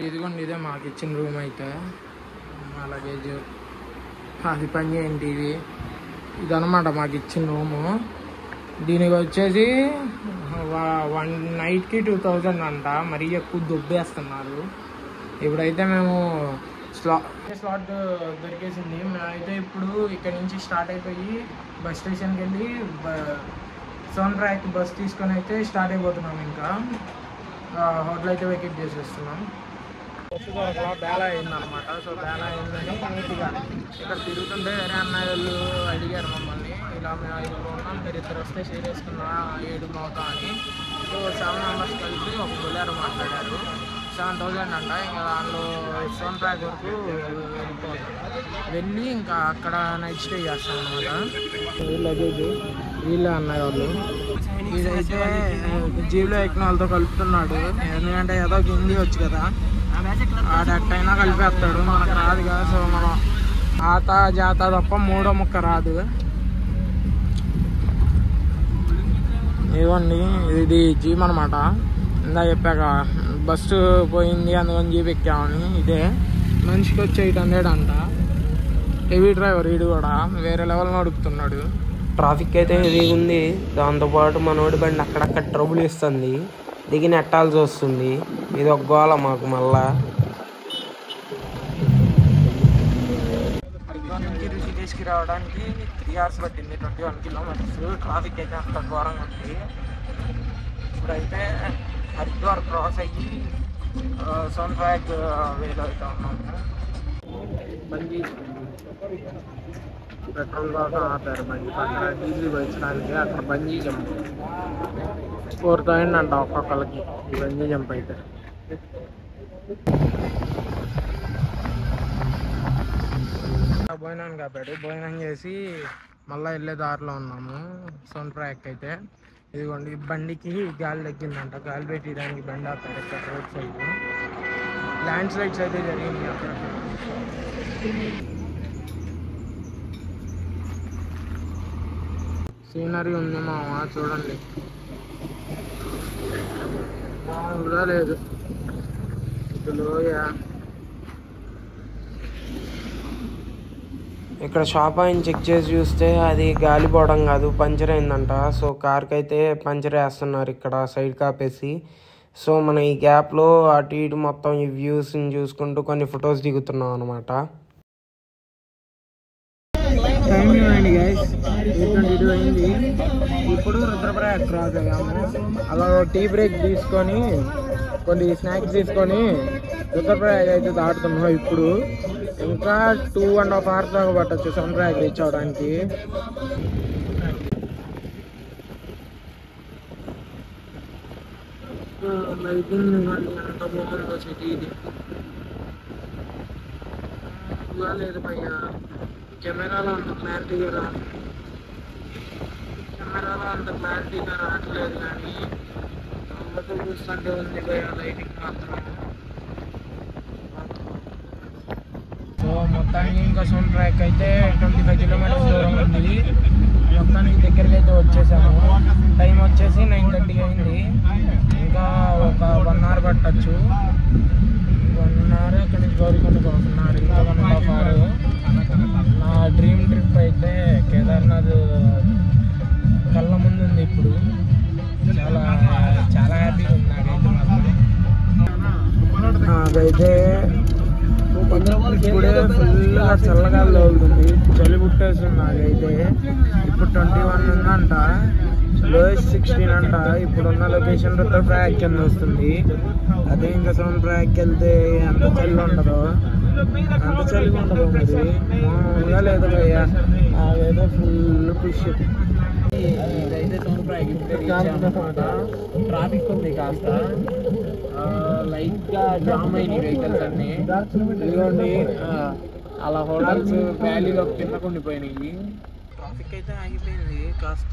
ఇదిగోండి ఇదే మాకు ఇచ్చిన రూమ్ అయితే మా లగేజ్ అది పని చేయండి ఇది ఇదనమాట మాకు ఇచ్చిన రూము దీనికి వచ్చేసి వ- వన్ నైట్కి టూ థౌజండ్ అంట మరీ ఎక్కువ దొబ్బేస్తున్నారు ఇప్పుడైతే మేము స్లా స్లాట్ దొరికేసింది మేమైతే ఇప్పుడు ఇక్కడ నుంచి స్టార్ట్ అయిపోయి బస్ స్టేషన్కి వెళ్ళి బ- సోన్ ట్రాక్ బస్ తీసుకొని అయితే స్టార్ట్ అయిపోతున్నాం ఇంకా ఆ, హోటల్ అయితే వెకెట్ చేసేస్తున్నాం బస్సు దొరకలా బేలా అయిందనమాట సో బేలా అయిందని నీట్గా ఇక్కడ తిరుగుతుంటే వేరే అన్నయ్య వాళ్ళు అడిగారు మమ్మల్ని ఇలా మేము ఐదుగురు ఉన్నాం మీరు ఇద్దరు వస్తే షేర్ చేసుకున్నా ఏడు అవుతా అని సో సెవెన్ మెంబర్స్ కలిపి ఒక బొలేరో మాట్లాడారు సెవెన్ థౌజండ్ అంట ఇంకా దానిలో సోన్ ట్రాక్ వరకు వెళ్ళిపోతాం వెళ్ళి ఇంకా అక్కడ నైట్ స్టే చేస్తాం అనమాట లగేజ్ వీళ్ళే అన్నయ్య వాళ్ళు ఇదైతే జీబులో ఎక్కిన వాళ్ళతో కలుపుతున్నాడు ఎందుకంటే ఏదో ఒక హిందీ వచ్చు కదా ఆడట్టయినా కలిపేస్తాడు మనకు రాదు కదా సో మనం ఆత జాత తప్ప మూడో ముక్క రాదు ఇదిగోండి ఇది జీప్ అనమాట ఇందా చెప్పాక బస్సు పోయింది అందుకని జీప్ ఎక్కామని ఇదే మనిషికి వచ్చి ఎయిట్ హండ్రెడ్ అంట హెవీ డ్రైవర్ వీడు కూడా వేరే లెవెల్ నడుపుతున్నాడు ట్రాఫిక్ అయితే హెవీగా ఉంది దాంతోపాటు మనోడి బండి అక్కడక్కడ ట్రబుల్ ఇస్తుంది దిగి నెట్టాల్సి వస్తుంది ఇది ఒక గోల మాకు మళ్ళా హరిద్వార్ నుంచి ఋషికేశ్కి రావడానికి త్రీ అవర్స్ పట్టింది ట్వంటీ వన్ కిలోమీటర్స్ ట్రాఫిక్ అయితే అంత ఘోరంగా ఉంది ఇప్పుడైతే హరిద్వార్ క్రాస్ అయ్యి సోన్ ట్రాక్ వేలో అయితే ఉన్నాము బండి పెట్రోల్ కోసం ఆపారు బండి పక్కన డీజిల్ పోయించడానికి అక్కడ బంజీ జంప్ ఫోర్ థౌసండ్ అంట ఒక్కొక్కరికి ఈ బంజీ జంప్ అయితే భోజనానికి కాపాడు భోజనం చేసి మళ్ళీ వెళ్ళే దారిలో ఉన్నాము సోన్ ట్రాక్ అయితే ఇదిగోండి ఈ బండికి గాలి తగ్గిందంట గాలి పెట్టడానికి బండి ఆపారు ఇక్కడ రోడ్ సైడ్ ల్యాండ్ స్లైడ్స్ అయితే జరిగింది అక్కడ సీనరీ ఉంది మా చూడండి కూడా లేదు ఇది లోయ ఇక్కడ షాప్ ఆయన చెక్ చేసి చూస్తే అది గాలిపోవడం కాదు పంచర్ అయిందంట సో కార్కి అయితే పంచర్ వేస్తున్నారు ఇక్కడ సైడ్ కాపేసి సో మనం ఈ గ్యాప్లో అటు ఇటు మొత్తం ఈ వ్యూస్ని చూసుకుంటూ కొన్ని ఫొటోస్ దిగుతున్నాం అనమాట టైం ఇవ్వండి గైస్ ట్వంటీ టూ అయింది ఇప్పుడు రుద్రప్రయాగ్ క్రాస్ అయ్యాము అలా టీ బ్రేక్ తీసుకొని కొన్ని స్నాక్స్ తీసుకొని రుద్రప్రయాగ్ అయితే దాటుతున్నాం ఇప్పుడు ఇంకా టూ అండ్ హాఫ్ అవర్స్ దాకా పట్టచ్చు సన్ప్రయాగ్ రీచ్ అవడానికి లైటింగ్ ఎంత బాగుందో సిటీ ఇది ఇలా లేదు భయ్య కెమెరాలో అంత క్లారిటీగా రా కెమెరాలో అంత క్లారిటీగా రావట్లేదు కానీ కళ్ళతో చూస్తుంటే ఉంది భయ్య లైటింగ్ మాత్రం సో మొత్తానికి ఇంకా సోన్ ట్రాక్ అయితే ట్వంటీ ఫైవ్ కిలోమీటర్స్ దూరం ఉంది మొత్తానికి దగ్గరికి అయితే వచ్చేసాము టైం వచ్చేసి నైన్ థర్టీ అయింది ఇంకా ఒక వన్ అవర్ పట్టచ్చు వన్ అవర్ ఇక్కడ నుంచి గౌరికొండకు వన్ అవర్ ఇంకా వన్ అండ్ హాఫ్ అవర్ నా డ్రీమ్ ట్రిప్ అయితే కేదార్నాథ్ కళ్ళ ముందు ఉంది ఇప్పుడు చాలా చాలా హ్యాపీగా ఉంది నాకైతే మాత్రం నాకైతే ఇప్పుడే ఫుల్గా చల్లగా తగులుతుంది చలి పుట్టేస్తుంది నాకైతే ఇప్పుడు ట్వంటీ వన్ ఉందంట లోయెస్ట్ సిక్స్టీన్ అంట ఇప్పుడున్న లొకేషన్ రుద్రప్రయాగ్ కింద వస్తుంది అదే ఇంకా సోన్ ప్రయాగ్కి వెళ్తే ఎంత చలి ఉండదో అంత చలిగా ఉండదు మరి మామూలుగా లేదు భయ్య అదేదో ఫుల్ ఫిష్ ఇదైతే సోన్ ప్రయాగ్ అనమాట ట్రాఫిక్ ఉంది కాస్త లైట్ గా జామ్ అయినాయి వెహికల్స్ అన్ని ఇదిగోండి ఆ, అలా హోటల్స్ వ్యాలీలో కింద ఉండిపోయినాయి ట్రాఫిక్ అయితే ఆగిపోయింది కాస్త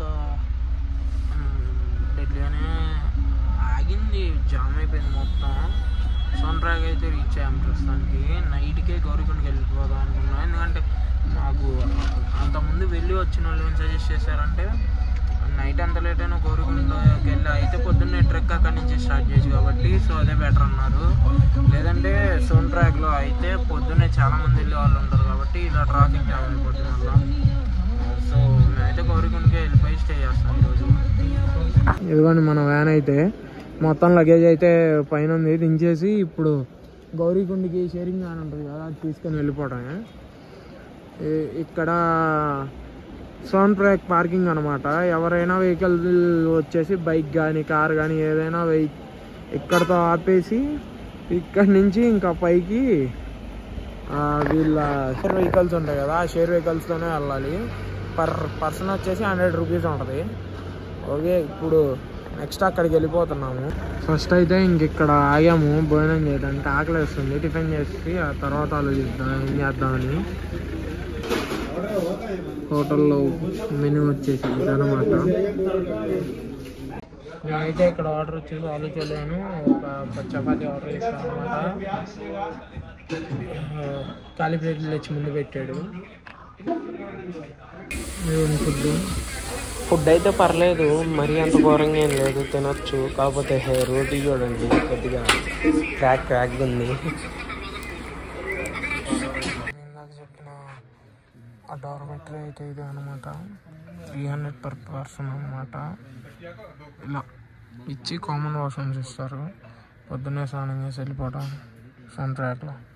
డెడ్గానే ఆగింది జామ్ అయిపోయింది మొత్తం సోన్రాగ్ అయితే రీచ్ అయ్యాం ప్రస్తుతానికి నైట్కే గౌరీకొండకి వెళ్ళిపోదాం అనుకున్నాం ఎందుకంటే మాకు అంతకుముందు వెళ్ళి వచ్చిన వాళ్ళు ఏం సజెస్ట్ చేశారంటే నైట్ అంత లేట్ అయినా గౌరీకొండకి వెళ్ళి అయితే పొద్దున్నే ట్రెక్ అక్కడి నుంచి స్టార్ట్ చేయొచ్చు కాబట్టి సో అదే బెటర్ అన్నారు లేదంటే చాలా మంది వెళ్ళే వాళ్ళు ఉంటారు కాబట్టి ఇలా ట్రాఫిక్ జామ్ అయిపోతుంది మళ్ళీ సో మేమైతే గౌరీకుండకే వెళ్ళిపోయి స్టే చేస్తాం ఈరోజు ఇదిగోండి మన వ్యాన్ అయితే మొత్తం లగేజ్ అయితే పైన ఉంది దించేసి ఇప్పుడు గౌరీకుండికి షేరింగ్ వ్యాన్ ఉంటుంది కదా అది తీసుకొని వెళ్ళిపోవడమే ఈ- ఇక్కడ సోన్ ట్రాక్ పార్కింగ్ అనమాట ఎవరైనా వెహికల్ వచ్చేసి బైక్ కానీ కార్ కానీ ఏదైనా వెహి ఇక్కడతో ఆపేసి ఇక్కడ నుంచి ఇంకా పైకి ఆ, వీళ్ళ షేర్ వెహికల్స్ ఉంటాయి కదా ఆ షేర్ వెహికల్స్తోనే వెళ్ళాలి పర్ పర్సన్ వచ్చేసి హండ్రెడ్ రూపీస్ ఉంటుంది ఓకే ఇప్పుడు నెక్స్ట్ అక్కడికి వెళ్ళిపోతున్నాము ఫస్ట్ అయితే ఇంక ఇక్కడ ఆగాము భోజనం చేయడానికి ఆకలి వేస్తుంది టిఫిన్ చేసి ఆ తర్వాత ఆలోచిద్దాం ఏం చేద్దామని హోటల్లో మెనూ వచ్చేసి ఇదనమాట నేనైతే ఇక్కడ ఆర్డర్ వచ్చేసి ఆలు చల్లాను ఒక ప- చపాతీ ఆర్డర్ చేశాను అనమాట ఖాళీ ప్లేట్లు తెచ్చి ముందు పెట్టాడు ఫుడ్ ఫుడ్ అయితే పర్లేదు మరీ అంత ఘోరంగా ఏం లేదు తినొచ్చు కాకపోతే రోటీ చూడండి కొద్దిగా క్రాక్ క్రాక్ ఉంది ఇందాక చెప్పిన ఆ డార్మెటరీ అయితే ఇది అనమాట త్రీ హండ్రెడ్ పర్ పర్సన్ అనమాట ఇలా ఇచ్చి కామన్ వాష్రూమ్స్ ఇస్తారు పొద్దున్నే స్నానం చేసి వెళ్ళిపోవడం సన్ ట్రాక్లో